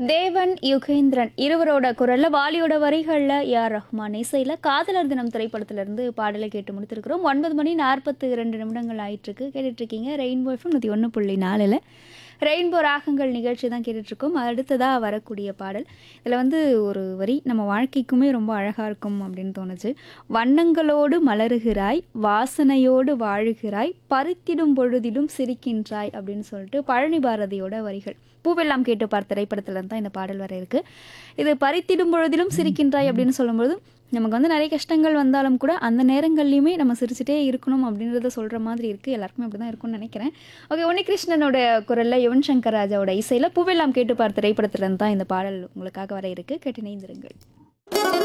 தேவன் யுகேந்திரன் இருவரோட குரல்ல வாலியோட வரிகள்ல யார் ரஹ்மான் இசையில காதலர் தினம் திரைப்படத்துல இருந்து பாடலை கேட்டு முடித்திருக்கிறோம் ஒன்பது மணி நாற்பத்தி இரண்டு நிமிடங்கள் ஆயிட்டு இருக்கு கேட்டுட்டு இருக்கீங்க ரெயின்போ எஃப்எம் நூற்றி ஒன்று புள்ளி நாலில் ரெயின்போ ராகங்கள் நிகழ்ச்சி தான் கேட்டுட்ருக்கோம் அடுத்ததாக வரக்கூடிய பாடல் இதில் வந்து ஒரு வரி நம்ம வாழ்க்கைக்குமே ரொம்ப அழகாக இருக்கும் அப்படின்னு தோணுச்சு வண்ணங்களோடு மலருகிறாய் வாசனையோடு வாழுகிறாய் பறித்திடும் பொழுதிலும் சிரிக்கின்றாய் அப்படின்னு சொல்லிட்டு பழனி பாரதியோட வரிகள் பூவெல்லாம் கேட்டு பார்த்த திரைப்படத்துல இருந்து தான் இந்த பாடல் வர இருக்கு இது பறித்திடும் பொழுதிலும் சிரிக்கின்றாய் அப்படின்னு சொல்லும்போது நமக்கு வந்து நிறைய கஷ்டங்கள் வந்தாலும் கூட அந்த நேரங்கள்லையுமே நம்ம சிரிச்சுட்டே இருக்கணும் அப்படின்றத சொல்கிற மாதிரி இருக்குது எல்லாருக்குமே அப்படி தான் இருக்கும்னு நினைக்கிறேன் ஓகே உன்னிகிருஷ்ணனோட குரலில் யுவன் சங்கர் ராஜாவோட இசையில் பூவெல்லாம் கேட்டு பார்த்த திரைப்படத்துல இருந்து தான் இந்த பாடல் உங்களுக்காக வர இருக்கு கேட்டு இணைந்திருங்கள்